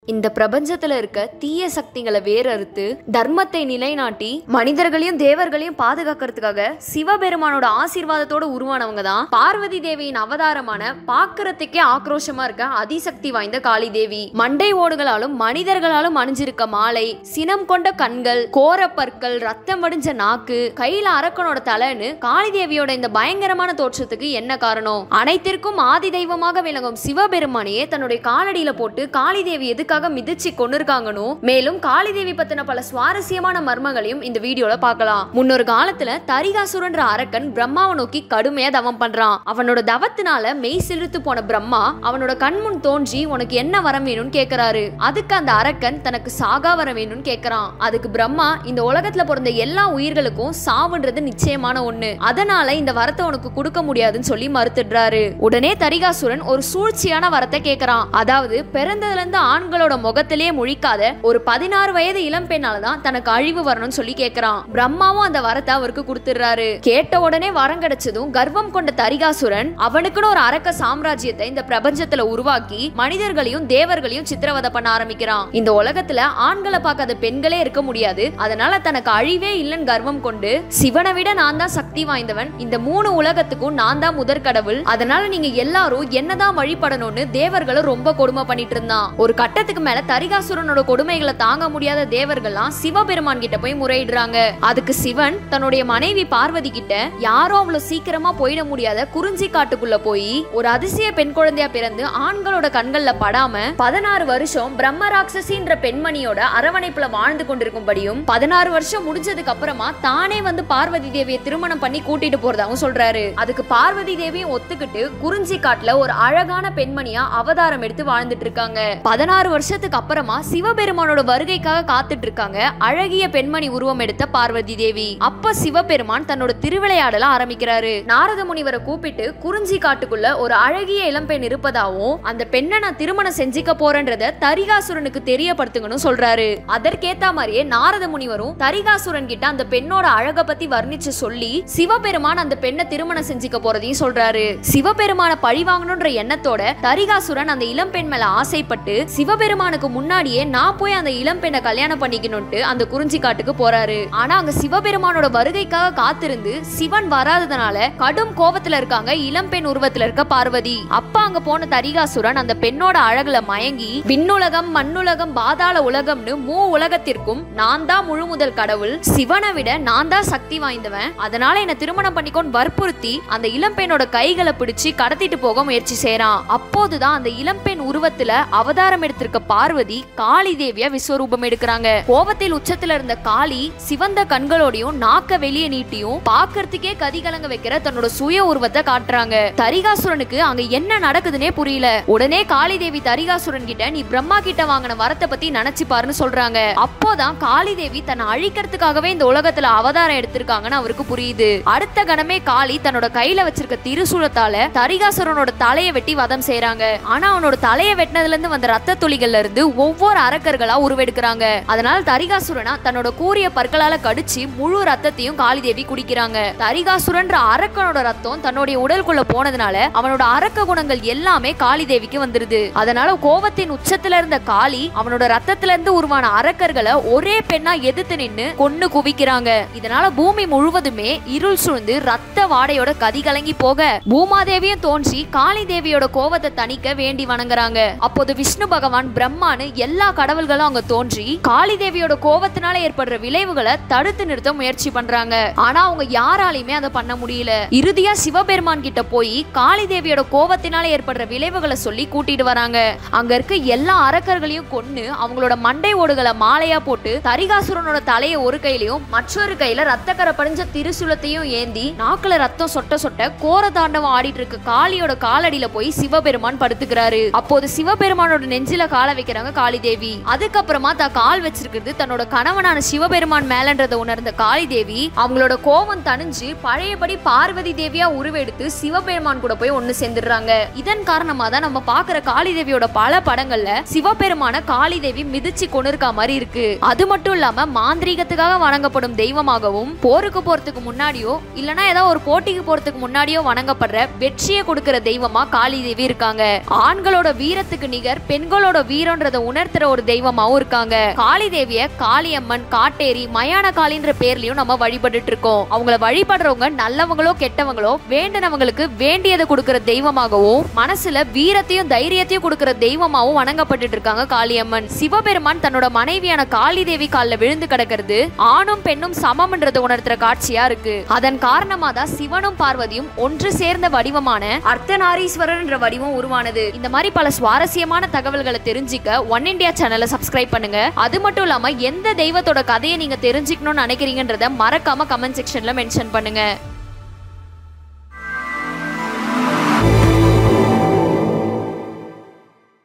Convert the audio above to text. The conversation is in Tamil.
இந்த பிரபஞ்சத்துல இருக்க தீய சக்திகளை வேறறுத்து தர்மத்தை நிலைநாட்டி மனிதர்களையும் தேவர்களையும் பாதுகாக்கிறதுக்காக சிவபெருமானோட ஆசீர்வாதத்தோட உருவானவங்க தான் பார்வதி தேவியின் அவதாரமான பாக்குறதுக்கே ஆக்ரோஷமா இருக்க அதிசக்தி வாய்ந்த காளி தேவி மண்டை ஓடுகளாலும் மனிதர்களாலும் அணிஞ்சிருக்க மாலை சினம் கொண்ட கண்கள் கோர பற்கள் ரத்தம் வடிஞ்ச நாக்கு கையில அரக்கனோட தலைன்னு காளி தேவியோட இந்த பயங்கரமான தோற்றத்துக்கு என்ன காரணம் அனைத்திற்கும் ஆதி தெய்வமாக விளங்கும் சிவபெருமானையே தன்னுடைய காலடியில போட்டு காளி தேவி எதுக்காக மிதிச்சு கொண்டிருக்காங்கன்னு மேலும் காளி தேவி பத்தின பல சுவாரஸ்யமான மர்மங்களையும் இந்த வீடியோல பார்க்கலாம் முன்னொரு காலத்துல தரிகாசுரன்ற அரக்கன் பிரம்மாவை நோக்கி கடுமையா தவம் பண்றான் அவனோட தவத்தினால மெய் சிலிர்த்து போன பிரம்மா அவனோட கண்முன் தோன்றி உனக்கு என்ன வரம் வேணும்னு கேக்குறாரு அதுக்கு அந்த அரக்கன் தனக்கு சாகா வரம் வேணும்னு கேக்குறான் அதுக்கு பிரம்மா இந்த உலகத்துல பிறந்த எல்லா உயிர்களுக்கும் சாவுன்றது நிச்சயமான ஒண்ணு அதனால இந்த வரத்தை உனக்கு கொடுக்க முடியாதுன்னு சொல்லி மறுத்துடுறாரு உடனே தரிகாசுரன் ஒரு சூழ்ச்சியான வரத்தை கேக்குறான் அதாவது பிறந்ததுல இருந்து ஆண்களோட முகத்திலேயே முழிக்காத ஒரு பதினாறு வயது இளம் பெண்ணால தான் தனக்கு அழிவு வரணும்னு சொல்லி கேக்குறான் பிரம்மாவும் அந்த வரத்தை அவருக்கு கொடுத்துடுறாரு கேட்ட உடனே வரம் கிடைச்சதும் கர்வம் கொண்ட தரிகாசுரன் அவனுக்குன்னு ஒரு அரக்க சாம்ராஜ்யத்தை இந்த பிரபஞ்சத்துல உருவாக்கி மனிதர்களையும் தேவர்களையும் சித்திரவதை பண்ண ஆரம்பிக்கிறான் இந்த உலகத்துல ஆண்களை பார்க்காத பெண்களே இருக்க முடியாது அதனால தனக்கு அழிவே இல்லைன்னு கர்வம் கொண்டு சிவனை விட நான் தான் சக்தி வாய்ந்தவன் இந்த மூணு உலகத்துக்கும் நான் தான் முதற் கடவுள் அதனால நீங்க எல்லாரும் என்னதான் வழிபடணும்னு தேவர்களை ரொம்ப கொடுமை பண்ணிட்டு இருந்தான் ஒரு கட்டத்துக்கு மேல தரிகாசுரனோட கொடுமைகளை தாங்க முடியாத தேவர்கள்லாம் சிவபெருமான் கிட்ட போய் முறையிடுறாங்க அதுக்கு சிவன் தன்னுடைய மனைவி பார்வதி கிட்ட யாரோ அவ்வளவு சீக்கிரமா போயிட முடியாத குறிஞ்சி காட்டுக்குள்ள போய் ஒரு அதிசய பெண் குழந்தையா பிறந்து ஆண்களோட கண்கள்ல படாம பதினாறு வருஷம் பிரம்ம ராட்சசின்ற பெண்மணியோட அரவணைப்புல வாழ்ந்து கொண்டிருக்கும்படியும் பதினாறு வருஷம் முடிஞ்சதுக்கு அப்புறமா தானே வந்து பார்வதி தேவியை திருமணம் பண்ணி கூட்டிட்டு போறதாவும் சொல்றாரு அதுக்கு பார்வதி தேவியும் ஒத்துக்கிட்டு குறிஞ்சி காட்டுல ஒரு அழகான பெண்மணியா அவதாரம் எடுத்து வாழ்ந்துட்டு இருக்காங்க பதினாறு வருஷத்துக்கு அப்புறமா சிவபெருமானோட வருகைக்காக காத்துட்டு இருக்காங்க அழகிய பெண்மணி உருவம் எடுத்த பார்வதி தேவி அப்ப சிவபெருமான் தன்னோட திருவிளையாடல ஆரம்பிக்கிறாரு நாரத முனிவரை கூப்பிட்டு குறிஞ்சி காட்டுக்குள்ள ஒரு அழகிய இளம்பெண் இருப்பதாவும் அந்த பெண்ணை நான் திருமணம் செஞ்சுக்க போறேன்றத தரிகாசுரனுக்கு தெரியப்படுத்துங்கன்னு சொல்றாரு அதற்கேத்த மாதிரியே நாரத முனிவரும் தரிகாசுரன் கிட்ட அந்த பெண்ணோட அழக பத்தி வர்ணிச்சு சொல்லி சிவபெருமான் அந்த பெண்ணை திருமணம் செஞ்சுக்க போறதையும் சொல்றாரு சிவபெருமான பழி வாங்கணும்ன்ற எண்ணத்தோட தரிகாசுரன் அந்த இளம்பெண் மேல ஆசைப்பட்டு சிவபெருமானுக்கு முன்னாடியே நான் போய் அந்த இளம்பெண்ணை கல்யாணம் பண்ணிக்கணும்ட்டு அந்த குறிஞ்சி காட்டுக்கு போறாரு ஆனா அங்க சிவபெருமானோட வருகைக்காக காத்திருந்து சிவன் வராததுனால கடும் கோபத்துல இருக்காங்க இளம்பெண் உருவத்துல இருக்க பார்வதி அப்ப அங்க போன தரிகாசுரன் அந்த பெண்ணோட அழகுல மயங்கி விண்ணுலகம் மண்ணுலகம் பாதாள உலகம்னு மூ உலகத்திற்கும் நான் தான் முழு முதல் கடவுள் சிவனை விட நான் தான் சக்தி வாய்ந்தவன் அதனால என்ன திருமணம் பண்ணிக்கோன்னு வற்புறுத்தி அந்த இளம்பெண்ணோட கைகளை பிடிச்சு கடத்திட்டு போக முயற்சி செய்றான் அப்போதுதான் அந்த இளம்பெண் உருவத்துல அவதாரம் எடுத்திருக்க பார்வதி காளி தேவியா விஸ்வரூபம் எடுக்கிறாங்க கோபத்தில் உச்சத்துல இருந்த காளி சிவந்த கண்களோடையும் நாக்க வெளியே நீட்டியும் பாக்குறதுக்கே கதி கலங்க வைக்கிற தன்னோட சுய உருவத்தை காட்டுறாங்க தரிகாசுரனுக்கு அங்க என்ன நடக்குதுன்னே புரியல உடனே காளி தேவி தரிகாசுரன் கிட்ட நீ பிரம்மா கிட்ட வாங்கின வரத்தை பத்தி நினைச்சு பாருன்னு சொல்றாங்க அப்போதான் காளி தேவி தன்னை அழிக்கிறதுக்காகவே இந்த உலகத்துல அவதாரம் எடுத்திருக்காங்கன்னு அவருக்கு புரியுது அடுத்த கணமே காளி தன்னோட கையில வச்சிருக்க திருசூலத்தால தரிகாசுரனோட தலையை வெட்டி வதம் செய்றாங்க ஆனா அவனோட தலையை வெட்டினதுல இருந்து வந்த ரத்த துளிகள்ல இருந்து ஒவ்வொரு அரக்கர்களா உருவெடுக்கிறாங்க அதனால தரிகாசுரனா தன்னோட கூரிய பற்களால கடிச்சு முழு ரத்தத்தையும் காளிதேவி குடிக்கிறாங்க தரிகாசுரன்ற அரக்கனோட ரத்தம் தன்னுடைய உடலுக்குள்ள போனதுனால அவனோட அரக்க குணங்கள் எல்லாமே காளிதேவிக்கு வந்துருது அதனால கோபத்தின் உச்சத்துல இருந்த காளி அவனோட ரத்தத்துல இருந்து உருவான அரக்கர்களை ஒரே பெண்ணா எதிர்த்து நின்னு கொன்னு குவிக்கிறாங்க இதனால பூமி முழுவதுமே இருள் சூழ்ந்து ரத்த வாடையோட கதி கலங்கி போக பூமாதேவியும் தோன்றி காளி தேவியோட கோபத்தை தணிக்க வேண்டி வணங்குறாங்க அப்போது விஷ்ணு பகவான் பிரம்மான்னு எல்லா கடவுள்களும் அங்க தோன்றி காளி தேவியோட கோபத்தினால ஏற்படுற விளைவுகளை தடுத்து நிறுத்த முயற்சி பண்றாங்க ஆனா அவங்க யாராலையுமே அதை பண்ண முடியல இறுதியா சிவபெருமான் கிட்ட போய் காளி தேவியோட கோபத்தினால ஏற்படுற விளைவுகளை சொல்லி கூட்டிட்டு வராங்க அங்க இருக்க எல்லா அரக்கர்களையும் கொன்னு அவங்களோட மண்டை ஓடுகளை மாலையா போட்டு தரிகாசுரனோட தலையை ஒரு கையிலயும் மற்றொரு கையில ரத்தக்கரை படிஞ்ச திருசுலத்தையும் ஏந்தி நாக்குல ரத்தம் சொட்ட சொட்ட கோர தாண்டவம் ஆடிட்டு இருக்க காளியோட காலடியில போய் சிவபெருமான் படுத்துக்கிறாரு அப்போது சிவபெருமானோட நெஞ்சில கால வைக்கிறாங்க காளி தேவி அதுக்கப்புறமா தான் கால் வச்சிருக்கிறது தன்னோட கணவனான சிவபெருமான் மேலன்றத உணர்ந்த காளி தேவி அவங்களோட கோபம் தணிஞ்சு பழையபடி பார்வதி தேவியா உருவெடுத்து சிவபெருமான் கூட போய் ஒண்ணு சேர்ந்துடுறாங்க இதன் காரணமா தான் நம்ம பாக்குற காளி தேவியோட பல படங்கள்ல சிவபெருமான காளி தேவி மிதிச்சு கொண்டு இருக்க மாதிரி இருக்கு அது மட்டும் இல்லாம மாந்திரீகத்துக்காக வணங்கப்படும் தெய்வமாகவும் போருக்கு போறதுக்கு முன்னாடியோ இல்லனா ஏதாவது ஒரு போட்டிக்கு போறதுக்கு முன்னாடியோ வணங்கப்படுற வெற்றியை கொடுக்கிற தெய்வமா காளி தேவி இருக்காங்க ஆண்களோட வீரத்துக்கு நிகர் பெண்களோட வீர வீரன்றத உணர்த்துற ஒரு தெய்வமாவும் இருக்காங்க காளி தேவிய காளியம்மன் காட்டேரி மயான காளின்ற பேர்லயும் நம்ம வழிபட்டுட்டு இருக்கோம் அவங்கள வழிபடுறவங்க நல்லவங்களோ கெட்டவங்களோ வேண்டினவங்களுக்கு வேண்டியதை கொடுக்கிற தெய்வமாகவும் மனசுல வீரத்தையும் தைரியத்தையும் கொடுக்கிற தெய்வமாவும் வணங்கப்பட்டுட்டு இருக்காங்க காளியம்மன் சிவபெருமான் தன்னோட மனைவியான காளி தேவி காலில் விழுந்து கிடக்கிறது ஆணும் பெண்ணும் சமம்ன்றதை உணர்த்துற காட்சியா இருக்கு அதன் காரணமா தான் சிவனும் பார்வதியும் ஒன்று சேர்ந்த வடிவமான அர்த்தநாரீஸ்வரர் என்ற வடிவம் உருவானது இந்த மாதிரி பல சுவாரஸ்யமான தகவல்களை தெரிஞ்சுக்க ஒன் இந்தியா சேனலை சப்ஸ்கிரைப் பண்ணுங்க அது மட்டும் இல்லாம எந்த தெய்வத்தோட கதையை நீங்க தெரிஞ்சுக்கணும்னு நினைக்கிறீங்கன்றத மறக்காம கமெண்ட் செக்ஷன்ல மென்ஷன் பண்ணுங்க